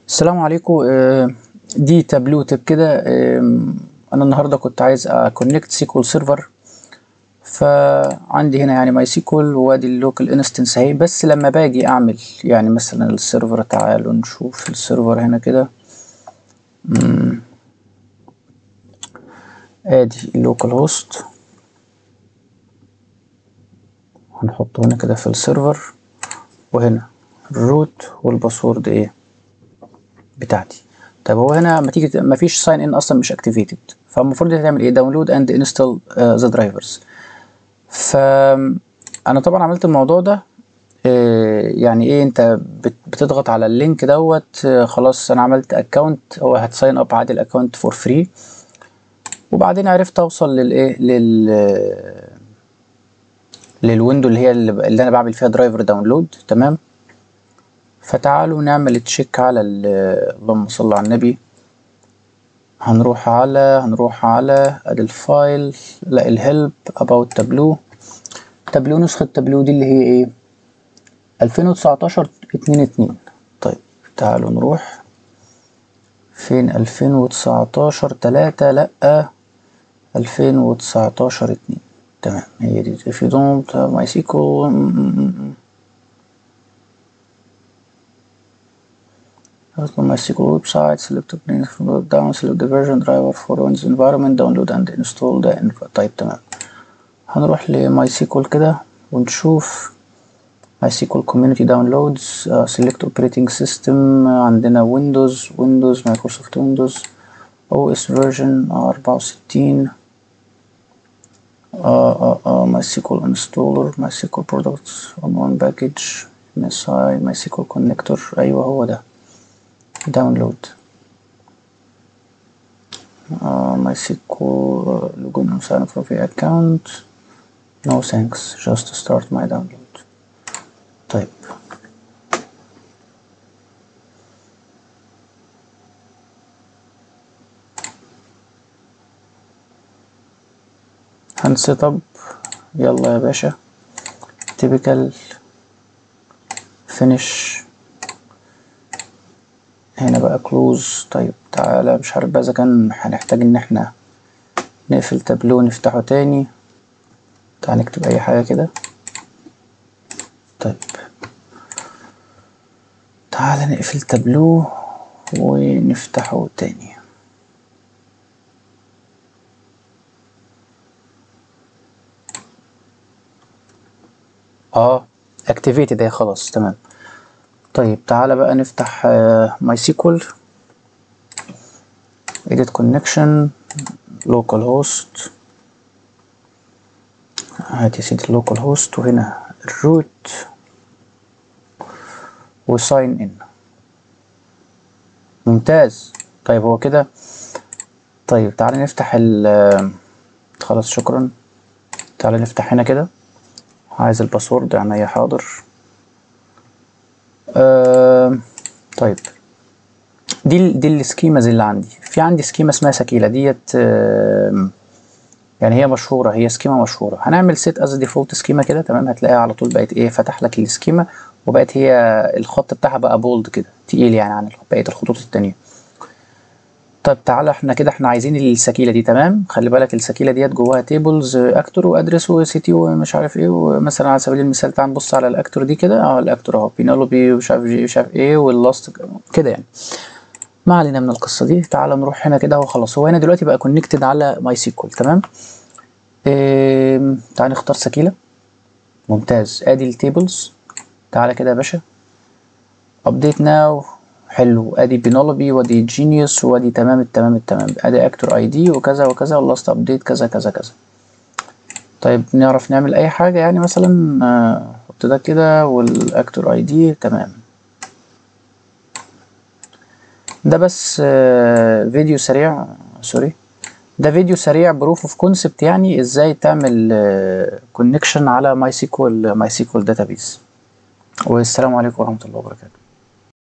السلام عليكم آه، دي تابلو تب كده آم، انا النهارده كنت عايز اكونكت سيكول سيرفر فعندي هنا يعني ماي سيكول وادي اللوكال انستنس اهي بس لما باجي اعمل يعني مثلا السيرفر تعالوا نشوف السيرفر هنا كده مم. ادي اللوكال هوست هنحطه هنا كده في السيرفر وهنا الروت والباسورد ايه بتاعتي طيب هو هنا لما تيجي ما فيش ساين ان اصلا مش اكتيفيتد فالمفروض تعمل ايه داونلود اند انستال ذا درايفرز فانا طبعا عملت الموضوع ده آه، يعني ايه انت بت- بتضغط على اللينك دوت آه، خلاص انا عملت اكونت هو هتساين اب عادي الاكونت فور فري وبعدين عرفت اوصل للايه لل للويندو اللي هي اللي اللي انا بعمل فيها درايفر داونلود تمام فتعالوا نعمل تشيك على ال- اللهم صل على النبي هنروح على هنروح على ادي الفايل لا الهيلب about تابلو تابلو نسخة تابلو دي اللي هي ايه 2019 2 2 طيب تعالوا نروح فين 2019 3 لا 2019 2 تمام هي دي if you don't have MySQL Open MySQL website, select the link from the down, select the version driver for Windows environment, download and install the env- طيب تمام هنروح ل MySQL كده ونشوف MySQL community downloads uh, select operating system uh, عندنا Windows Windows Microsoft Windows OS version 64 uh, uh, uh, MySQL installer MySQL products on one package MSI MySQL connector أيوه هو ده download uh, MySQL uh, login and sign up for the account no thanks just start my download طيب هنسيت اب يلا يا باشا typical finish هنا بقى كلوز طيب تعالى مش عارف بقى اذا كان هنحتاج ان احنا نقفل تابلو نفتحه تاني تعال نكتب اي حاجة كده طيب تعالى نقفل تابلو ونفتحه تاني اه اكتيفيتد اهي خلاص تمام طيب تعالى بقى نفتح ماي سيكول edit connection local host هات يا سيدي اللوكال هوست وهنا الروت وساين ان ممتاز طيب هو كده طيب تعالى نفتح ال خلاص شكرا تعالى نفتح هنا كده عايز الباسورد عينيا حاضر آه طيب دي ال- دي السكيماز اللي عندي في عندي سكيما اسمها سكيلة ديت آه يعني هي مشهورة هي سكيما مشهورة هنعمل سيت از ديفولت سكيما كده تمام هتلاقيها على طول بقت ايه فتح لك السكيما وبقت هي الخط بتاعها بقى بولد كده تقيل يعني عن بقية الخطوط التانية طيب تعالى احنا كده احنا عايزين السكيلة دي تمام خلي بالك السكيلة ديت جواها تيبلز اكتور وادرس وسي تي ومش عارف ايه ومثلا على سبيل المثال تعال نبص على الاكتور دي كده اه الاكتور اهو بينولوبي ومش عارف ايه مش عارف ايه واللاست كده يعني ما علينا من القصة دي تعال نروح هنا كده وخلاص هو هنا دلوقتي بقى كونكتد على ماي سيكول تمام إيه تعال نختار سكيلة ممتاز ادي التيبلز تعالى كده يا باشا ابديت ناو حلو ادي بينولوبي وادي جينيوس وادي تمام التمام التمام ادي اكتور اي دي وكذا وكذا واللاست ابديت كذا كذا كذا طيب نعرف نعمل اي حاجة يعني مثلا آه، حط ده كده والاكتور اي دي تمام ده بس آه، فيديو سريع سوري ده فيديو سريع بروف اوف كونسبت يعني ازاي تعمل كونكشن على ماي سيكوال ماي سيكوال داتابيز والسلام عليكم ورحمة الله وبركاته